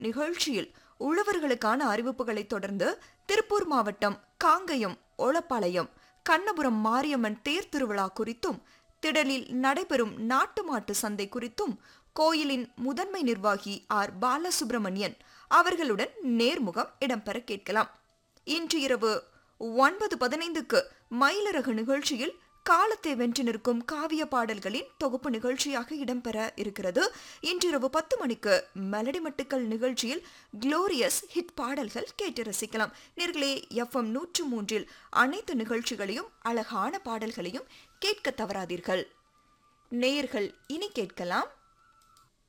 நிகழ்ச்சியில் உழவர்களுக்கான அறிவிப்புகளை தொடர்ந்து திருப்பூர் மாவட்டம் காங்கயம் ஒளப்பாளையம் கண்ணபுரம் மாரியம்மன் தேர் திருவிழா குறித்தும் திடலில் நடைபெறும் நாட்டு மாட்டு சந்தை குறித்தும் கோயிலின் முதன்மை நிர்வாகி ஆர் பாலசுப்ரமணியன் அவர்களுடன் நேர்முகம் இடம்பெற கேட்கலாம் இன்று இரவு ஒன்பது பதினைந்துக்கு மயிலரகு நிகழ்ச்சியில் காலத்தை வென்று நிற்கும் காவிய பாடல்களின் தொகுப்பு நிகழ்ச்சியாக இடம்பெற இருக்கிறது இன்றிரவு பத்து மணிக்கு மெலடி மட்டுக்கள் நிகழ்ச்சியில் குளோரியஸ் ஹிட் பாடல்கள் கேட்டு ரசிக்கலாம் நேர்களே எஃப்எம் நூற்று மூன்றில் அனைத்து நிகழ்ச்சிகளையும் அழகான பாடல்களையும் கேட்க தவறாதீர்கள் நேயர்கள் இனி கேட்கலாம்